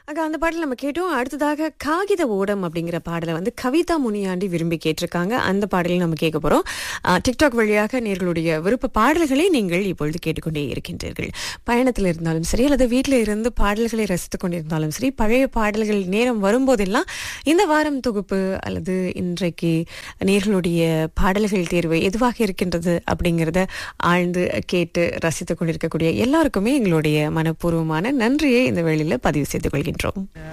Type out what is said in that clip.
அக்கா அந்த பாடல் நம்ம கேட்டோம் அடுத்ததாக காகித ஓடம் அப்படிங்கிற பாடலை வந்து கவிதா முனியாண்டி விரும்பி கேட்டிருக்காங்க அந்த பாடலை நம்ம கேட்க போறோம் அஹ், டிக்டாக் வழியாக நேர்களுடைய விருப்ப பாடல்களை நீங்கள் இப்பொழுது கேட்டுக்கொண்டே இருக்கின்றீர்கள் பயணத்தில் இருந்தாலும் சரி அல்லது வீட்டில் இருந்து பாடல்களை ரசித்துக் கொண்டிருந்தாலும் சரி பழைய பாடல்கள் நேரம் வரும்போதெல்லாம் இந்த வாரம் தொகுப்பு அல்லது இன்றைக்கு நேர்களுடைய பாடல்கள் தேர்வு எதுவாக இருக்கின்றது அப்படிங்கிறத ஆழ்ந்து கேட்டு ரசித்துக் கொண்டிருக்கக்கூடிய எல்லாருக்குமே எங்களுடைய மனப்பூர்வமான நன்றியை இந்த வேளையில பதிவு செய்து கொள்கின்றோம்